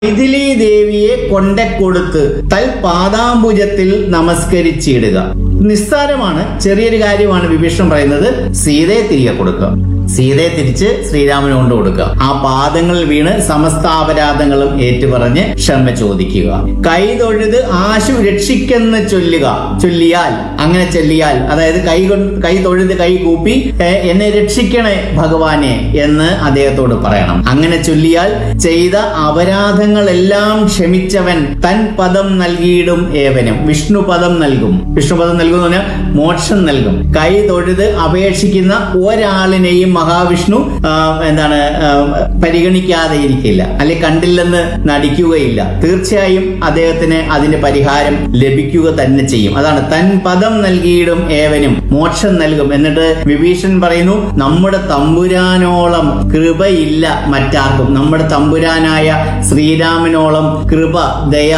മൈഥിലി ദേവിയെ കൊണ്ടക്കൊടുത്ത് തൽ പാദാംബുജത്തിൽ നമസ്കരിച്ചിടുക നിസ്സാരമാണ് ചെറിയൊരു കാര്യമാണ് വിഭീഷണൻ പറയുന്നത് സീതയെ തിരികെ കൊടുക്കുക സീതയെ തിരിച്ച് ശ്രീരാമന് കൊണ്ട് കൊടുക്കുക ആ പാദങ്ങളിൽ വീണ് സമസ്ത അപരാധങ്ങളും ഏറ്റുപറഞ്ഞ് ക്ഷമ ചോദിക്കുക കൈ തൊഴുത് ആശു രക്ഷിക്കെന്ന് ചൊല്ലുക ചൊല്ലിയാൽ അങ്ങനെ ചൊല്ലിയാൽ അതായത് കൈ കൊണ്ട് കൈ തൊഴുത് കൈ കൂപ്പി "ഏ, എന്നെ രക്ഷിക്കണേ ഭഗവാനെ എന്ന് അദ്ദേഹത്തോട് പറയണം അങ്ങനെ ചൊല്ലിയാൽ ചെയ്ത അപരാധങ്ങളെല്ലാം ക്ഷമിച്ചവൻ തൻ പദം നൽകിയിടും ഏവനും വിഷ്ണു പദം നൽകും വിഷ്ണു പദം നൽകും എന്ന് പറഞ്ഞാൽ മോക്ഷം നൽകും കൈ തൊഴുത് അപേക്ഷിക്കുന്ന ഒരാളിനെയും മഹാവിഷ്ണു ആ, എന്താണ് ആ, പരിഗണിക്കാതെ ഇരിക്കില്ല അല്ലെ കണ്ടില്ലെന്ന് നടിക്കുകയില്ല തീർച്ചയായും അദ്ദേഹത്തിന് അതിന്റെ പരിഹാരം ലഭിക്കുക തന്നെ ചെയ്യും അതാണ് തൻ പദം നൽകിയിടും ഏവനും മോക്ഷം നൽകും എന്നിട്ട് വിഭീഷൺ പറയുന്നു നമ്മുടെ തമ്പുരാനോളം കൃപയില്ല മറ്റാർക്കും നമ്മുടെ തമ്പുരാനായ ശ്രീരാമനോളം കൃപ ദയ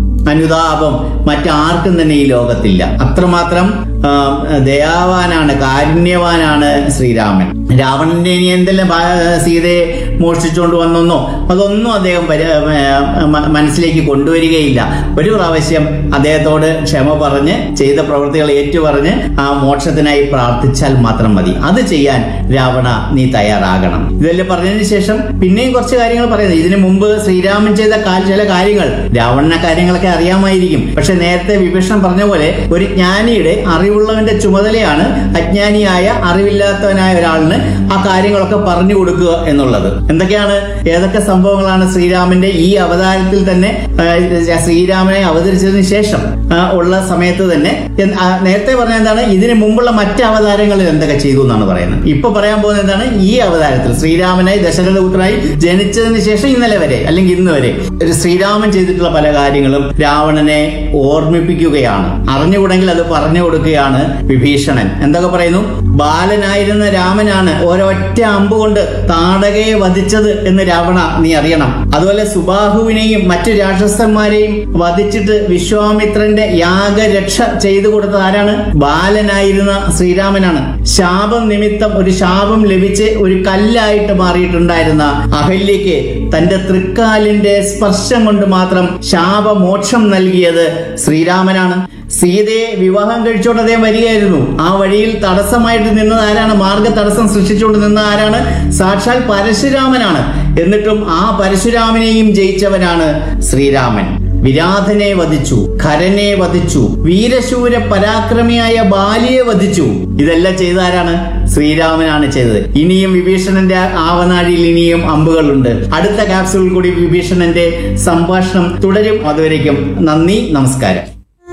അനുതാപം മറ്റാർക്കും തന്നെ ഈ ലോകത്തില്ല അത്രമാത്രം ആ, ദയാവാനാണ് കാരുണ്യവാനാണ് ശ്രീരാമൻ രാവണന്റെ ഇനി എന്തെല്ലാം ഭാ- സീതയെ മോഷ്ടിച്ചുകൊണ്ട് വന്നെന്നോ അതൊന്നും അദ്ദേഹം പരി- ആ, മ- മനസ്സിലേക്ക് കൊണ്ടുവരികയില്ല ഒരു പ്രാവശ്യം അദ്ദേഹത്തോട് ക്ഷമ പറഞ്ഞ് ചെയ്ത പ്രവൃത്തികൾ ഏറ്റുപറഞ്ഞ് ആ മോക്ഷത്തിനായി പ്രാർത്ഥിച്ചാൽ മാത്രം മതി അത് ചെയ്യാൻ രാവണ നീ തയ്യാറാകണം ഇതെല്ലാം പറഞ്ഞതിന് ശേഷം പിന്നെയും കുറച്ച് കാര്യങ്ങൾ പറയുന്നത് ഇതിനു മുമ്പ് ശ്രീരാമൻ ചെയ്ത കാ- ചില കാര്യങ്ങൾ രാവണന കാര്യങ്ങളൊക്കെ അറിയാമായിരിക്കും പക്ഷെ നേരത്തെ വിഭീഷണൻ പറഞ്ഞ പോലെ ഒരു ജ്ഞാനിയുടെ അറിവുള്ളവന്റെ ചുമതലയാണ് അജ്ഞാനിയായ അറിവില്ലാത്തവനായ ഒരാളിന് ആ കാര്യങ്ങളൊക്കെ പറഞ്ഞു കൊടുക്കുക എന്നുള്ളത് എന്തൊക്കെയാണ് ഏതൊക്കെ സംഭവങ്ങളാണ് ശ്രീരാമന്റെ ഈ അവതാരത്തിൽ തന്നെ ആ, ശ്രീരാമനെ അവതരിച്ചതിന് ശേഷം ആ, ഉള്ള സമയത്ത് തന്നെ എന്ത്- ആ, നേരത്തെ പറഞ്ഞ എന്താണ് ഇതിനു മുമ്പുള്ള മറ്റ് അവതാരങ്ങളിൽ എന്തൊക്കെ ചെയ്തു എന്നാണ് പറയുന്നത് ഇപ്പൊ പറയാൻ പോകുന്നത് എന്താണ് ഈ അവതാരത്തിൽ ശ്രീരാമനായി ദശരഥപുത്രനായി ജനിച്ചതിന് ശേഷം ഇന്നലെ വരെ അല്ലെങ്കിൽ ഇന്ന് വരെ ഒരു ശ്രീരാമൻ ചെയ്തിട്ടുള്ള പല കാര്യങ്ങളും രാവണനെ ഓർമ്മിപ്പിക്കുകയാണ് അറിഞ്ഞുകൂടെങ്കിൽ അത് പറഞ്ഞു കൊടുക്കുകയാണ് വിഭീഷണൻ എന്തൊക്കെ പറയുന്നു ബാലനായിരുന്ന രാമനാണ് ഒരൊറ്റ അമ്പ് കൊണ്ട് താടകയെ വധിച്ചത് എന്ന് രാവണ നീ അറിയണം അതുപോലെ സുബാഹുവിനെയും മറ്റു രാക്ഷസന്മാരെയും വധിച്ചിട്ട് വിശ്വാമിത്രന്റെ യാഗരക്ഷ ചെയ്തു കൊടുത്തത് ആരാണ് ബാലനായിരുന്ന ശ്രീരാമനാണ് ശാപം നിമിത്തം ഒരു ശാപം ലഭിച്ച് ഒരു കല്ലായിട്ട് മാറിയിട്ടുണ്ടായിരുന്ന അഹല്യയ്ക്ക് തന്റെ തൃക്കാലിന്റെ സ്പർശം കൊണ്ട് മാത്രം ശാപമോക്ഷം നൽകിയത് ശ്രീരാമനാണ് സീതയെ വിവാഹം കഴിച്ചുകൊണ്ട് അദ്ദേഹം വരികയായിരുന്നു ആ വഴിയിൽ തടസ്സമായിട്ട് നിന്നത് ആരാണ് മാർഗ തടസ്സം സൃഷ്ടിച്ചുകൊണ്ട് നിന്ന ആരാണ് സാക്ഷാൽ പരശുരാമനാണ് എന്നിട്ടും ആ പരശുരാമനെയും ജയിച്ചവനാണ് ശ്രീരാമൻ വിരാധനെ വധിച്ചു ഖരനെ വധിച്ചു വീരശൂര പരാക്രമിയായ ബാലിയെ വധിച്ചു ഇതെല്ലാം ചെയ്ത ആരാണ് ശ്രീരാമനാണ് ചെയ്തത് ഇനിയും വിഭീഷണന്റെ ആവനാഴിയിൽ ഇനിയും അമ്പുകളുണ്ട് അടുത്ത ക്യാപ്സുകളിൽ കൂടി വിഭീഷണന്റെ സംഭാഷണം തുടരും അതുവരേക്കും നന്ദി നമസ്കാരം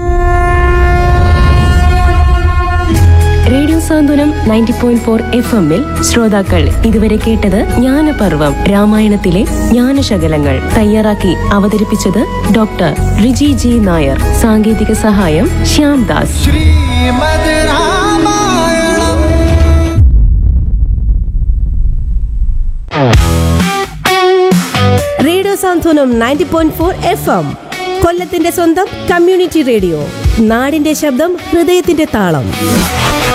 radio Santhwanam ninety point four F എമ്മിൽ ശ്രോതാക്കൾ ഇതുവരെ കേട്ടത് ജ്ഞാനപർവം രാമായണത്തിലെ ജ്ഞാനശകലങ്ങൾ തയ്യാറാക്കി അവതരിപ്പിച്ചത് ഡോക്ടർ റിജി ജി നായർ സാങ്കേതിക സഹായം Shyam Das Srimad Ramayanam radio Santhwanam ninety point four F M കൊല്ലത്തിന്റെ സ്വന്തം കമ്മ്യൂണിറ്റി റേഡിയോ നാടിന്റെ ശബ്ദം ഹൃദയത്തിന്റെ താളം